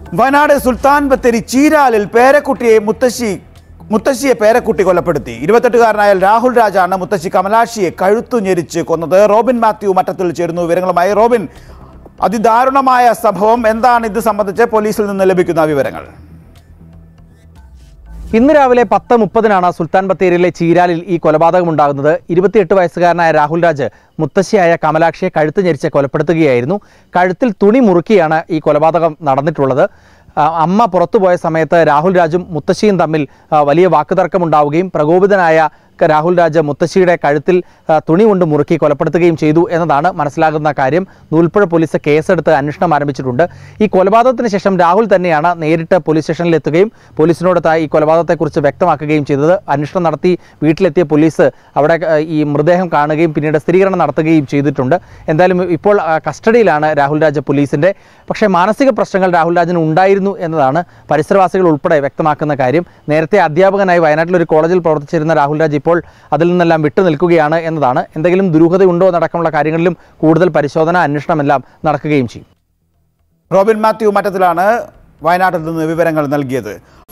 വയനാട് സുൽത്താൻ ബത്തേരി ചീരാലിൽ പേരക്കുട്ടിയെ മുത്തശ്ശി മുത്തശ്ശിയെ പേരക്കുട്ടി കൊലപ്പെടുത്തി ഇരുപത്തെട്ടുകാരനായ രാഹുൽ രാജാണ് മുത്തശ്ശി കമലാക്ഷിയെ കഴുത്തു ഞെരിച്ച് കൊന്നത് റോബിൻ മാത്യു മറ്റത്തിൽ ചേരുന്നു വിവരങ്ങളുമായി റോബിൻ അതിദാരുണമായ സംഭവം എന്താണ് ഇത് സംബന്ധിച്ച് പോലീസിൽ നിന്ന് ലഭിക്കുന്ന വിവരങ്ങൾ ഇന്ന് രാവിലെ പത്ത് മുപ്പതിനാണ് സുൽത്താൻ ബത്തേരിയിലെ ചീരാലിൽ ഈ കൊലപാതകം ഉണ്ടാകുന്നത് ഇരുപത്തിയെട്ട് വയസ്സുകാരനായ രാഹുൽ രാജ് മുത്തശ്ശിയായ കമലാക്ഷിയെ കഴുത്ത് ഞെരിച്ച് കൊലപ്പെടുത്തുകയായിരുന്നു കഴുത്തിൽ തുണി മുറുക്കിയാണ് ഈ കൊലപാതകം നടന്നിട്ടുള്ളത് ആ, അമ്മ പുറത്തുപോയ സമയത്ത് രാഹുൽ രാജും മുത്തശ്ശിയും തമ്മിൽ ആ, വലിയ വാക്കുതർക്കമുണ്ടാവുകയും പ്രകോപിതനായ ക- രാഹുൽ രാജ് മുത്തശ്ശിയുടെ കഴുത്തിൽ ആ, തുണി കൊണ്ട് മുറുക്കി കൊലപ്പെടുത്തുകയും ചെയ്തു എന്നതാണ് മനസ്സിലാകുന്ന കാര്യം നൂൽപ്പുഴ പോലീസ് കേസെടുത്ത് അന്വേഷണം ആരംഭിച്ചിട്ടുണ്ട് ഈ കൊലപാതകത്തിന് ശേഷം രാഹുൽ തന്നെയാണ് നേരിട്ട് പോലീസ് സ്റ്റേഷനിൽ എത്തുകയും പോലീസിനോട് ത- ഈ കൊലപാതകത്തെക്കുറിച്ച് വ്യക്തമാക്കുകയും ചെയ്തത് അന്വേഷണം നടത്തി വീട്ടിലെത്തിയ പോലീസ് അവിടെ ആ, ഈ മൃതദേഹം കാണുകയും പിന്നീട് സ്ഥിരീകരണം നടത്തുകയും ചെയ്തിട്ടുണ്ട് എന്തായാലും ഇപ്പോൾ ആ, കസ്റ്റഡിയിലാണ് രാഹുൽ രാജ് പോലീസിന്റെ പക്ഷേ മാനസിക പ്രശ്നങ്ങൾ രാഹുൽ രാജിന് ഉണ്ടായിരുന്നു എന്നതാണ് പരിസരവാസികൾ ഉൾപ്പെടെ വ്യക്തമാക്കുന്ന കാര്യം നേരത്തെ അധ്യാപകനായി വയനാട്ടിൽ ഒരു കോളേജിൽ പ്രവർത്തിച്ചിരുന്ന രാഹുൽ രാജ് ഇപ്പോൾ അതിൽ നിന്നെല്ലാം വിട്ടു നിൽക്കുകയാണ് എന്നതാണ് എന്തെങ്കിലും ദുരൂഹതയുണ്ടോ എന്നടക്കമുള്ള കാര്യങ്ങളിലും കൂടുതൽ പരിശോധന അന്വേഷണമെല്ലാം നടക്കുകയും ചെയ്യും റോബിൻ മാത്യു മറ്റത്തിലാണ് വയനാട്ടിൽ നിന്ന് വിവരങ്ങൾ നൽകിയത്